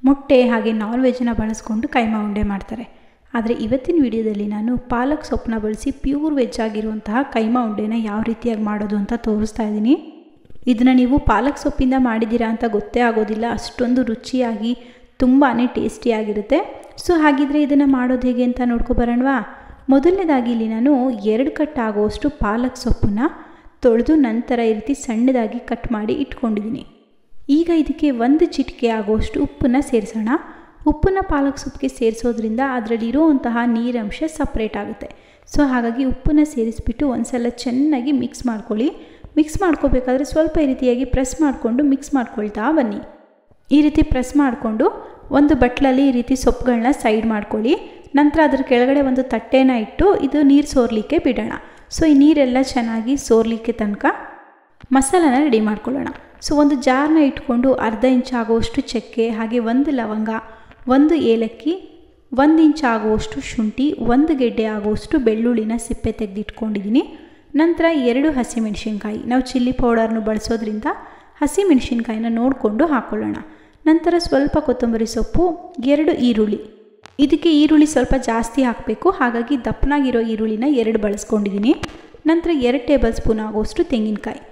ಮೊಟ್ಟೆ ಹಾಗೆ ನಾನ್ ವೆಜ್ನ ಬಳಸ್ಕೊಂಡು ಕೈಮಾ ಉಂಡೆ ಮಾಡ್ತಾರೆ ಆದರೆ ಇವತ್ತಿನ ವಿಡಿಯೋದಲ್ಲಿ ನಾನು ಪಾಲಕ್ ಸೊಪ್ಪನ್ನ ಬಳಸಿ ಪ್ಯೂರ್ ವೆಜ್ ಆಗಿರುವಂತಹ ಕೈಮಾ ಉಂಡೆನ ಯಾವ ರೀತಿಯಾಗಿ ಮಾಡೋದು ಅಂತ ತೋರಿಸ್ತಾ ಇದ್ದೀನಿ ಇದನ್ನು ನೀವು ಪಾಲಕ್ ಸೊಪ್ಪಿಂದ ಮಾಡಿದ್ದೀರಾ ಅಂತ ಗೊತ್ತೇ ಆಗೋದಿಲ್ಲ ಅಷ್ಟೊಂದು ರುಚಿಯಾಗಿ ತುಂಬಾ ಟೇಸ್ಟಿಯಾಗಿರುತ್ತೆ ಸೊ ಹಾಗಿದ್ರೆ ಇದನ್ನು ಮಾಡೋದು ಹೇಗೆ ಅಂತ ನೋಡ್ಕೊಬರೋಣವಾ ಮೊದಲನೇದಾಗಿ ಇಲ್ಲಿ ನಾನು ಎರಡು ಕಟ್ ಆಗುವಷ್ಟು ಪಾಲಕ್ ಸೊಪ್ಪನ್ನ ತೊಳೆದು ನಂತರ ಈ ರೀತಿ ಸಣ್ಣದಾಗಿ ಕಟ್ ಮಾಡಿ ಇಟ್ಕೊಂಡಿದ್ದೀನಿ ಈಗ ಇದಕ್ಕೆ ಒಂದು ಚಿಟಿಕೆ ಆಗುವಷ್ಟು ಉಪ್ಪನ್ನು ಸೇರಿಸೋಣ ಉಪ್ಪನ್ನು ಪಾಲಕ್ ಸೊಪ್ಪಿಗೆ ಸೇರಿಸೋದ್ರಿಂದ ಅದರಲ್ಲಿರುವಂತಹ ನೀರಂಶ ಸಪ್ರೇಟ್ ಆಗುತ್ತೆ ಸೊ ಹಾಗಾಗಿ ಉಪ್ಪನ್ನು ಸೇರಿಸ್ಬಿಟ್ಟು ಒಂದ್ಸಲ ಚೆನ್ನಾಗಿ ಮಿಕ್ಸ್ ಮಾಡ್ಕೊಳ್ಳಿ ಮಿಕ್ಸ್ ಮಾಡ್ಕೋಬೇಕಾದ್ರೆ ಸ್ವಲ್ಪ ಈ ರೀತಿಯಾಗಿ ಪ್ರೆಸ್ ಮಾಡಿಕೊಂಡು ಮಿಕ್ಸ್ ಮಾಡ್ಕೊಳ್ತಾ ಬನ್ನಿ ಈ ರೀತಿ ಪ್ರೆಸ್ ಮಾಡಿಕೊಂಡು ಒಂದು ಬಟ್ಲಲ್ಲಿ ಈ ರೀತಿ ಸೊಪ್ಪುಗಳನ್ನ ಸೈಡ್ ಮಾಡ್ಕೊಳ್ಳಿ ನಂತರ ಅದ್ರ ಕೆಳಗಡೆ ಒಂದು ತಟ್ಟೆನ ಇಟ್ಟು ಇದು ನೀರು ಸೋರ್ಲಿಕ್ಕೆ ಬಿಡೋಣ ಸೊ ಈ ನೀರೆಲ್ಲ ಚೆನ್ನಾಗಿ ಸೋರ್ಲಿಕ್ಕೆ ತನಕ ಮಸಾಲಾನ ರೆಡಿ ಮಾಡ್ಕೊಳ್ಳೋಣ ಸೊ ಒಂದು ಜಾರ್ನ ಇಟ್ಕೊಂಡು ಅರ್ಧ ಇಂಚ್ ಆಗುವಷ್ಟು ಚಕ್ಕೆ ಹಾಗೆ ಒಂದು ಲವಂಗ ಒಂದು ಏಲಕ್ಕಿ ಒಂದು ಇಂಚ್ ಆಗುವಷ್ಟು ಶುಂಠಿ ಒಂದು ಗೆಡ್ಡೆ ಆಗುವಷ್ಟು ಬೆಳ್ಳುಳ್ಳಿನ ಸಿಪ್ಪೆ ತೆಗೆದಿಟ್ಕೊಂಡಿದ್ದೀನಿ ನಂತರ ಎರಡು ಹಸಿಮೆಣಸಿನ್ಕಾಯಿ ನಾವು ಚಿಲ್ಲಿ ಪೌಡರ್ನು ಬಳಸೋದ್ರಿಂದ ಹಸಿಮೆಣಸಿನ್ಕಾಯಿನ ನೋಡಿಕೊಂಡು ಹಾಕ್ಕೊಳ್ಳೋಣ ನಂತರ ಸ್ವಲ್ಪ ಕೊತ್ತಂಬರಿ ಸೊಪ್ಪು ಎರಡು ಈರುಳ್ಳಿ ಇದಕ್ಕೆ ಈರುಳ್ಳಿ ಸ್ವಲ್ಪ ಜಾಸ್ತಿ ಹಾಕಬೇಕು ಹಾಗಾಗಿ ದಪ್ಪನಾಗಿರೋ ಈರುಳ್ಳಿನ ಎರಡು ಬಳಸ್ಕೊಂಡಿದ್ದೀನಿ ನಂತರ ಎರಡು ಟೇಬಲ್ ಸ್ಪೂನ್ ಆಗುವಷ್ಟು ತೆಂಗಿನಕಾಯಿ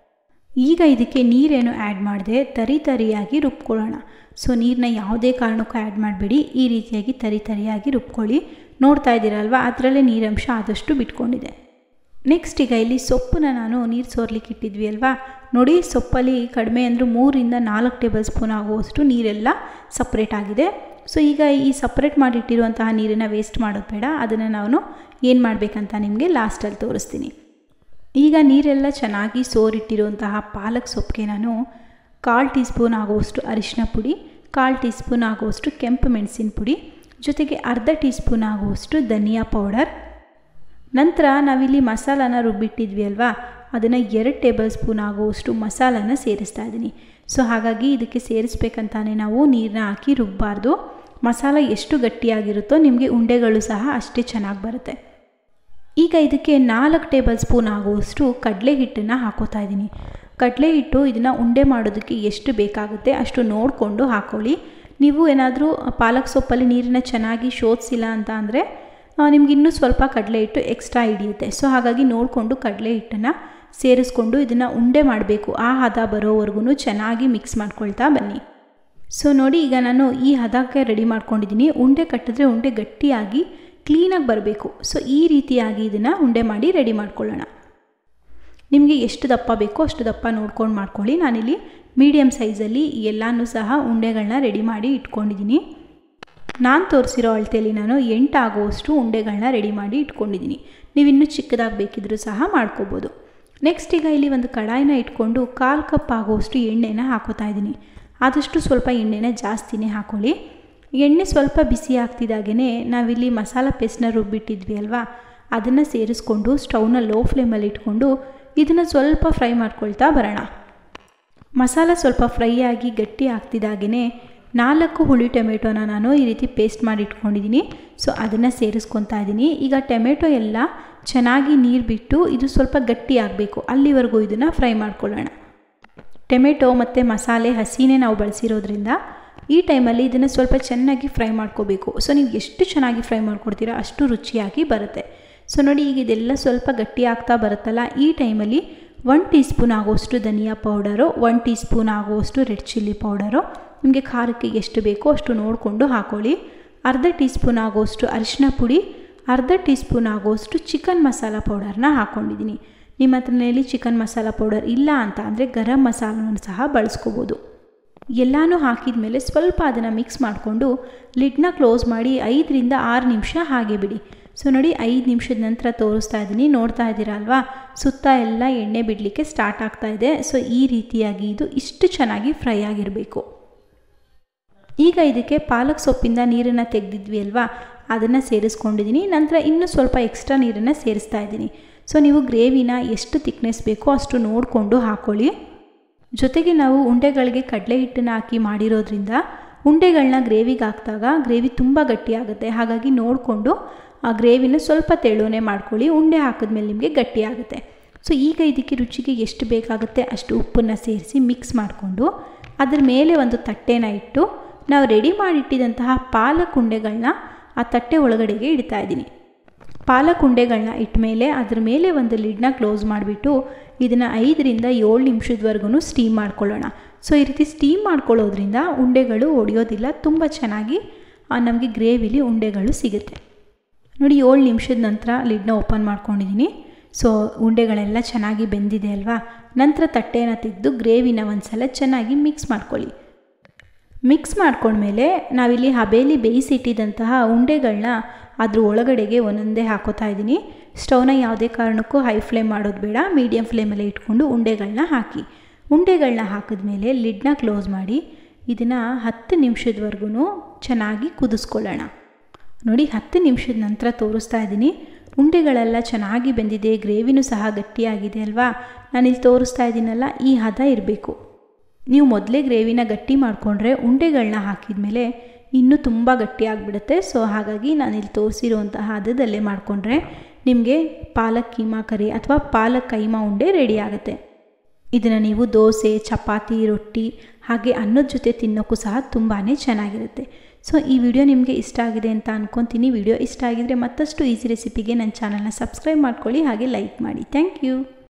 ಈಗ ಇದಕ್ಕೆ ನೀರೇನು ಆ್ಯಡ್ ಮಾಡದೆ ತರಿ ತರಿಯಾಗಿ ರುಬ್ಕೊಳ್ಳೋಣ ಸೊ ನೀರನ್ನ ಯಾವುದೇ ಕಾರಣಕ್ಕೂ ಆ್ಯಡ್ ಮಾಡಬೇಡಿ ಈ ರೀತಿಯಾಗಿ ತರಿ ತರಿಯಾಗಿ ರುಬ್ಕೊಳ್ಳಿ ನೋಡ್ತಾ ಇದ್ದೀರಲ್ವ ಅದರಲ್ಲೇ ನೀರಂಶ ಆದಷ್ಟು ಬಿಟ್ಕೊಂಡಿದೆ ನೆಕ್ಸ್ಟ್ ಈಗ ಇಲ್ಲಿ ಸೊಪ್ಪನ್ನ ನಾನು ನೀರು ಸೋರ್ಲಿಕ್ಕೆ ಇಟ್ಟಿದ್ವಿ ಅಲ್ವಾ ನೋಡಿ ಸೊಪ್ಪಲ್ಲಿ ಕಡಿಮೆ ಅಂದರೂ ಮೂರಿಂದ ನಾಲ್ಕು ಟೇಬಲ್ ಸ್ಪೂನ್ ಆಗುವಷ್ಟು ನೀರೆಲ್ಲ ಸಪ್ರೇಟ್ ಆಗಿದೆ ಸೊ ಈಗ ಈ ಸಪ್ರೇಟ್ ಮಾಡಿಟ್ಟಿರುವಂತಹ ನೀರನ್ನು ವೇಸ್ಟ್ ಮಾಡೋದು ಬೇಡ ಅದನ್ನು ನಾನು ಏನು ಮಾಡಬೇಕಂತ ನಿಮಗೆ ಲಾಸ್ಟಲ್ಲಿ ತೋರಿಸ್ತೀನಿ ಈಗ ನೀರೆಲ್ಲ ಚೆನ್ನಾಗಿ ಸೋರಿಟ್ಟಿರುವಂತಹ ಪಾಲಕ್ ಸೊಪ್ಪಿಗೆ ನಾನು ಕಾಲು ಟೀ ಸ್ಪೂನ್ ಆಗುವಷ್ಟು ಅರಿಶಿನ ಪುಡಿ ಕಾಲು ಟೀ ಸ್ಪೂನ್ ಆಗುವಷ್ಟು ಕೆಂಪು ಮೆಣಸಿನ ಪುಡಿ ಜೊತೆಗೆ ಅರ್ಧ ಟೀ ಸ್ಪೂನ್ ಆಗುವಷ್ಟು ಧನಿಯಾ ಪೌಡರ್ ನಂತರ ನಾವಿಲ್ಲಿ ಮಸಾಲಾನ ರುಬ್ಬಿಟ್ಟಿದ್ವಿ ಅಲ್ವಾ ಅದನ್ನು ಎರಡು ಟೇಬಲ್ ಸ್ಪೂನ್ ಆಗುವಷ್ಟು ಮಸಾಲಾನ ಸೇರಿಸ್ತಾ ಇದ್ದೀನಿ ಸೊ ಹಾಗಾಗಿ ಇದಕ್ಕೆ ಸೇರಿಸ್ಬೇಕಂತಾನೆ ನಾವು ನೀರನ್ನ ಹಾಕಿ ರುಬ್ಬಾರ್ದು ಮಸಾಲ ಎಷ್ಟು ಗಟ್ಟಿಯಾಗಿರುತ್ತೋ ನಿಮಗೆ ಉಂಡೆಗಳು ಸಹ ಅಷ್ಟೇ ಚೆನ್ನಾಗಿ ಬರುತ್ತೆ ಈಗ ಇದಕ್ಕೆ ನಾಲ್ಕು ಟೇಬಲ್ ಸ್ಪೂನ್ ಆಗುವಷ್ಟು ಕಡಲೆ ಹಿಟ್ಟನ್ನು ಹಾಕೋತಾ ಇದ್ದೀನಿ ಕಡಲೆ ಹಿಟ್ಟು ಇದನ್ನು ಉಂಡೆ ಮಾಡೋದಕ್ಕೆ ಎಷ್ಟು ಬೇಕಾಗುತ್ತೆ ಅಷ್ಟು ನೋಡಿಕೊಂಡು ಹಾಕೊಳ್ಳಿ ನೀವು ಏನಾದರೂ ಪಾಲಕ್ ಸೊಪ್ಪಲ್ಲಿ ನೀರನ್ನು ಚೆನ್ನಾಗಿ ಶೋಧಿಸಿಲ್ಲ ಅಂತ ಅಂದರೆ ನಿಮ್ಗೆ ಇನ್ನೂ ಸ್ವಲ್ಪ ಕಡಲೆ ಹಿಟ್ಟು ಎಕ್ಸ್ಟ್ರಾ ಹಿಡಿಯುತ್ತೆ ಸೊ ಹಾಗಾಗಿ ನೋಡಿಕೊಂಡು ಕಡಲೆ ಹಿಟ್ಟನ್ನು ಸೇರಿಸ್ಕೊಂಡು ಇದನ್ನು ಉಂಡೆ ಮಾಡಬೇಕು ಆ ಹದ ಬರೋವರೆಗೂ ಚೆನ್ನಾಗಿ ಮಿಕ್ಸ್ ಮಾಡ್ಕೊಳ್ತಾ ಬನ್ನಿ ಸೊ ನೋಡಿ ಈಗ ನಾನು ಈ ಹದಕ್ಕೆ ರೆಡಿ ಮಾಡ್ಕೊಂಡಿದ್ದೀನಿ ಉಂಡೆ ಕಟ್ಟಿದ್ರೆ ಉಂಡೆ ಗಟ್ಟಿಯಾಗಿ ಕ್ಲೀನಾಗಿ ಬರಬೇಕು ಸೊ ಈ ರೀತಿಯಾಗಿ ಇದನ್ನು ಉಂಡೆ ಮಾಡಿ ರೆಡಿ ಮಾಡ್ಕೊಳ್ಳೋಣ ನಿಮಗೆ ಎಷ್ಟು ದಪ್ಪ ಬೇಕೋ ಅಷ್ಟು ದಪ್ಪ ನೋಡ್ಕೊಂಡು ಮಾಡ್ಕೊಳ್ಳಿ ನಾನಿಲ್ಲಿ ಮೀಡಿಯಮ್ ಸೈಜಲ್ಲಿ ಎಲ್ಲನೂ ಸಹ ಉಂಡೆಗಳನ್ನ ರೆಡಿ ಮಾಡಿ ಇಟ್ಕೊಂಡಿದ್ದೀನಿ ನಾನು ತೋರಿಸಿರೋ ಅಳತೆಯಲ್ಲಿ ನಾನು ಎಂಟು ಆಗುವಷ್ಟು ಉಂಡೆಗಳನ್ನ ರೆಡಿ ಮಾಡಿ ಇಟ್ಕೊಂಡಿದ್ದೀನಿ ನೀವು ಇನ್ನೂ ಚಿಕ್ಕದಾಗಿ ಬೇಕಿದ್ರೂ ಸಹ ಮಾಡ್ಕೋಬೋದು ನೆಕ್ಸ್ಟ್ ಈಗ ಇಲ್ಲಿ ಒಂದು ಕಡಾಯಿನ ಇಟ್ಕೊಂಡು ಕಾಲು ಕಪ್ ಆಗುವಷ್ಟು ಎಣ್ಣೆನ ಹಾಕೋತಾ ಇದ್ದೀನಿ ಆದಷ್ಟು ಸ್ವಲ್ಪ ಎಣ್ಣೆನ ಜಾಸ್ತಿನೇ ಹಾಕೊಳ್ಳಿ ಎಣ್ಣೆ ಸ್ವಲ್ಪ ಬಿಸಿ ಆಗ್ತಿದ್ದಾಗೇ ನಾವಿಲ್ಲಿ ಮಸಾಲ ಪೇಸ್ಟ್ನ ರುಬ್ಬಿಟ್ಟಿದ್ವಿ ಅಲ್ವಾ ಅದನ್ನು ಸೇರಿಸ್ಕೊಂಡು ಸ್ಟವ್ನ ಲೋ ಫ್ಲೇಮಲ್ಲಿ ಇಟ್ಕೊಂಡು ಇದನ್ನು ಸ್ವಲ್ಪ ಫ್ರೈ ಮಾಡ್ಕೊಳ್ತಾ ಬರೋಣ ಮಸಾಲ ಸ್ವಲ್ಪ ಫ್ರೈ ಆಗಿ ಗಟ್ಟಿ ಆಗ್ತಿದ್ದಾಗೇ ನಾಲ್ಕು ಹುಳಿ ಟೊಮೆಟೊನ ನಾನು ಈ ರೀತಿ ಪೇಸ್ಟ್ ಮಾಡಿ ಇಟ್ಕೊಂಡಿದ್ದೀನಿ ಸೊ ಅದನ್ನು ಸೇರಿಸ್ಕೊತಾ ಇದ್ದೀನಿ ಈಗ ಟೊಮೆಟೊ ಎಲ್ಲ ಚೆನ್ನಾಗಿ ನೀರು ಬಿಟ್ಟು ಇದು ಸ್ವಲ್ಪ ಗಟ್ಟಿ ಆಗಬೇಕು ಅಲ್ಲಿವರೆಗೂ ಇದನ್ನು ಫ್ರೈ ಮಾಡ್ಕೊಳ್ಳೋಣ ಟೊಮೆಟೊ ಮತ್ತು ಮಸಾಲೆ ಹಸಿನೇ ನಾವು ಬಳಸಿರೋದ್ರಿಂದ ಈ ಟೈಮಲ್ಲಿ ಇದನ್ನು ಸ್ವಲ್ಪ ಚೆನ್ನಾಗಿ ಫ್ರೈ ಮಾಡ್ಕೋಬೇಕು ಸೊ ನೀವು ಎಷ್ಟು ಚೆನ್ನಾಗಿ ಫ್ರೈ ಮಾಡ್ಕೊಡ್ತೀರಾ ಅಷ್ಟು ರುಚಿಯಾಗಿ ಬರುತ್ತೆ ಸೊ ನೋಡಿ ಈಗ ಇದೆಲ್ಲ ಸ್ವಲ್ಪ ಗಟ್ಟಿ ಆಗ್ತಾ ಬರುತ್ತಲ್ಲ ಈ ಟೈಮಲ್ಲಿ ಒನ್ ಟೀ ಸ್ಪೂನ್ ಆಗುವಷ್ಟು ಧನಿಯಾ ಪೌಡರು ಒನ್ ಟೀ ಸ್ಪೂನ್ ಆಗುವಷ್ಟು ರೆಡ್ ಚಿಲ್ಲಿ ಪೌಡರು ನಿಮಗೆ ಖಾರಕ್ಕೆ ಎಷ್ಟು ಬೇಕೋ ಅಷ್ಟು ನೋಡಿಕೊಂಡು ಹಾಕೊಳ್ಳಿ ಅರ್ಧ ಟೀ ಸ್ಪೂನ್ ಆಗುವಷ್ಟು ಅರಿಶಿನ ಪುಡಿ ಅರ್ಧ ಟೀ ಸ್ಪೂನ್ ಆಗುವಷ್ಟು ಚಿಕನ್ ಮಸಾಲ ಪೌಡರ್ನ ಹಾಕ್ಕೊಂಡಿದ್ದೀನಿ ನಿಮ್ಮ ಹತ್ರನಲ್ಲಿ ಚಿಕನ್ ಮಸಾಲ ಪೌಡರ್ ಇಲ್ಲ ಅಂತ ಅಂದರೆ ಗರಂ ಮಸಾಲನೂ ಸಹ ಬಳಸ್ಕೋಬೋದು ಎಲ್ಲನೂ ಹಾಕಿದ ಮೇಲೆ ಸ್ವಲ್ಪ ಅದನ್ನು ಮಿಕ್ಸ್ ಮಾಡಿಕೊಂಡು ಲಿಡ್ನ ಕ್ಲೋಸ್ ಮಾಡಿ ಐದರಿಂದ ಆರು ನಿಮಿಷ ಹಾಗೆ ಬಿಡಿ ಸೊ ನೋಡಿ ಐದು ನಿಮಿಷದ ನಂತರ ತೋರಿಸ್ತಾ ಇದ್ದೀನಿ ನೋಡ್ತಾ ಇದ್ದೀರಾ ಅಲ್ವಾ ಸುತ್ತ ಎಲ್ಲ ಎಣ್ಣೆ ಬಿಡಲಿಕ್ಕೆ ಸ್ಟಾರ್ಟ್ ಆಗ್ತಾ ಇದೆ ಸೊ ಈ ರೀತಿಯಾಗಿ ಇದು ಇಷ್ಟು ಚೆನ್ನಾಗಿ ಫ್ರೈ ಆಗಿರಬೇಕು ಈಗ ಇದಕ್ಕೆ ಪಾಲಕ್ ಸೊಪ್ಪಿಂದ ನೀರನ್ನು ತೆಗೆದಿದ್ವಿ ಅಲ್ವಾ ಅದನ್ನು ಸೇರಿಸ್ಕೊಂಡಿದ್ದೀನಿ ನಂತರ ಇನ್ನೂ ಸ್ವಲ್ಪ ಎಕ್ಸ್ಟ್ರಾ ನೀರನ್ನು ಸೇರಿಸ್ತಾ ಇದ್ದೀನಿ ಸೊ ನೀವು ಗ್ರೇವಿನ ಎಷ್ಟು ತಿಕ್ನೆಸ್ ಬೇಕೋ ಅಷ್ಟು ನೋಡಿಕೊಂಡು ಹಾಕ್ಕೊಳ್ಳಿ ಜೊತೆಗೆ ನಾವು ಉಂಡೆಗಳಿಗೆ ಕಡಲೆ ಹಿಟ್ಟನ್ನು ಹಾಕಿ ಮಾಡಿರೋದ್ರಿಂದ ಉಂಡೆಗಳನ್ನ ಗ್ರೇವಿಗೆ ಹಾಕಿದಾಗ ಗ್ರೇವಿ ತುಂಬ ಗಟ್ಟಿಯಾಗುತ್ತೆ ಹಾಗಾಗಿ ನೋಡಿಕೊಂಡು ಆ ಗ್ರೇವಿನ ಸ್ವಲ್ಪ ತೆಳುವನೆ ಮಾಡ್ಕೊಳ್ಳಿ ಉಂಡೆ ಹಾಕಿದ್ಮೇಲೆ ನಿಮಗೆ ಗಟ್ಟಿಯಾಗುತ್ತೆ ಸೊ ಈಗ ಇದಕ್ಕೆ ರುಚಿಗೆ ಎಷ್ಟು ಬೇಕಾಗುತ್ತೆ ಅಷ್ಟು ಉಪ್ಪನ್ನು ಸೇರಿಸಿ ಮಿಕ್ಸ್ ಮಾಡಿಕೊಂಡು ಅದ್ರ ಮೇಲೆ ಒಂದು ತಟ್ಟೆನ ಇಟ್ಟು ನಾವು ರೆಡಿ ಮಾಡಿಟ್ಟಿದ್ದಂತಹ ಪಾಲಕ್ ಉಂಡೆಗಳನ್ನ ಆ ತಟ್ಟೆ ಒಳಗಡೆಗೆ ಇಡ್ತಾ ಇದ್ದೀನಿ ಪಾಲಕ್ ಉಂಡೆಗಳನ್ನ ಇಟ್ಟ ಮೇಲೆ ಅದ್ರ ಮೇಲೆ ಒಂದು ಲಿಡ್ನ ಕ್ಲೋಸ್ ಮಾಡಿಬಿಟ್ಟು ಇದನ್ನು ಐದರಿಂದ ಏಳು ನಿಮಿಷದವರೆಗೂ ಸ್ಟೀಮ್ ಮಾಡ್ಕೊಳ್ಳೋಣ ಸೊ ಈ ರೀತಿ ಸ್ಟೀಮ್ ಮಾಡ್ಕೊಳ್ಳೋದ್ರಿಂದ ಉಂಡೆಗಳು ಒಡೆಯೋದಿಲ್ಲ ತುಂಬ ಚೆನ್ನಾಗಿ ನಮಗೆ ಗ್ರೇವಿಲಿ ಉಂಡೆಗಳು ಸಿಗುತ್ತೆ ನೋಡಿ ಏಳು ನಿಮಿಷದ ನಂತರ ಲಿಡ್ನ ಓಪನ್ ಮಾಡ್ಕೊಂಡಿದ್ದೀನಿ ಸೊ ಉಂಡೆಗಳೆಲ್ಲ ಚೆನ್ನಾಗಿ ಬೆಂದಿದೆ ಅಲ್ವಾ ನಂತರ ತಟ್ಟೆನ ತೆಗೆದು ಗ್ರೇವಿನ ಒಂದು ಸಲ ಚೆನ್ನಾಗಿ ಮಿಕ್ಸ್ ಮಾಡ್ಕೊಳ್ಳಿ ಮಿಕ್ಸ್ ಮಾಡ್ಕೊಂಡ್ಮೇಲೆ ನಾವಿಲ್ಲಿ ಹಬೇಲಿ ಬೇಯಿಸಿಟ್ಟಿದ್ದಂತಹ ಉಂಡೆಗಳನ್ನ ಅದ್ರ ಒಳಗಡೆಗೆ ಒಂದೊಂದೇ ಹಾಕೋತಾ ಇದ್ದೀನಿ ಸ್ಟವ್ನ ಯಾವುದೇ ಕಾರಣಕ್ಕೂ ಹೈ ಫ್ಲೇಮ್ ಮಾಡೋದು ಬೇಡ ಮೀಡಿಯಮ್ ಫ್ಲೇಮಲ್ಲೇ ಇಟ್ಕೊಂಡು ಉಂಡೆಗಳನ್ನ ಹಾಕಿ ಉಂಡೆಗಳನ್ನ ಹಾಕಿದ್ಮೇಲೆ ಲಿಡ್ನ ಕ್ಲೋಸ್ ಮಾಡಿ ಇದನ್ನು ಹತ್ತು ನಿಮಿಷದವರೆಗೂ ಚೆನ್ನಾಗಿ ಕುದಿಸ್ಕೊಳ್ಳೋಣ ನೋಡಿ ಹತ್ತು ನಿಮಿಷದ ನಂತರ ತೋರಿಸ್ತಾ ಇದ್ದೀನಿ ಉಂಡೆಗಳೆಲ್ಲ ಚೆನ್ನಾಗಿ ಬೆಂದಿದೆ ಗ್ರೇವಿನೂ ಸಹ ಗಟ್ಟಿಯಾಗಿದೆ ಅಲ್ವಾ ನಾನಿಲ್ಲಿ ತೋರಿಸ್ತಾ ಇದ್ದೀನಲ್ಲ ಈ ಹದ ಇರಬೇಕು ನೀವು ಮೊದಲೇ ಗ್ರೇವಿನ ಗಟ್ಟಿ ಮಾಡಿಕೊಂಡ್ರೆ ಉಂಡೆಗಳನ್ನ ಹಾಕಿದ ಮೇಲೆ ಇನ್ನೂ ತುಂಬ ಗಟ್ಟಿಯಾಗಿಬಿಡುತ್ತೆ ಸೊ ಹಾಗಾಗಿ ನಾನಿಲ್ಲಿ ತೋರಿಸಿರುವಂತಹ ಹದದಲ್ಲೇ ಮಾಡಿಕೊಂಡ್ರೆ ನಿಮಗೆ ಪಾಲಕ್ ಕೀಮಾ ಕರಿ ಅಥವಾ ಪಾಲಕ್ ಕೈಮಾ ಉಂಡೆ ರೆಡಿ ಆಗುತ್ತೆ ಇದನ್ನು ನೀವು ದೋಸೆ ಚಪಾತಿ ರೊಟ್ಟಿ ಹಾಗೆ ಅನ್ನದ ಜೊತೆ ತಿನ್ನೋಕ್ಕೂ ಸಹ ತುಂಬಾ ಚೆನ್ನಾಗಿರುತ್ತೆ ಸೊ ಈ ವಿಡಿಯೋ ನಿಮಗೆ ಇಷ್ಟ ಆಗಿದೆ ಅಂತ ಅಂದ್ಕೊತೀನಿ ವಿಡಿಯೋ ಇಷ್ಟ ಆಗಿದರೆ ಮತ್ತಷ್ಟು ಈಸಿ ರೆಸಿಪಿಗೆ ನನ್ನ ಚಾನಲ್ನ ಸಬ್ಸ್ಕ್ರೈಬ್ ಮಾಡ್ಕೊಳ್ಳಿ ಹಾಗೆ ಲೈಕ್ ಮಾಡಿ ಥ್ಯಾಂಕ್ ಯು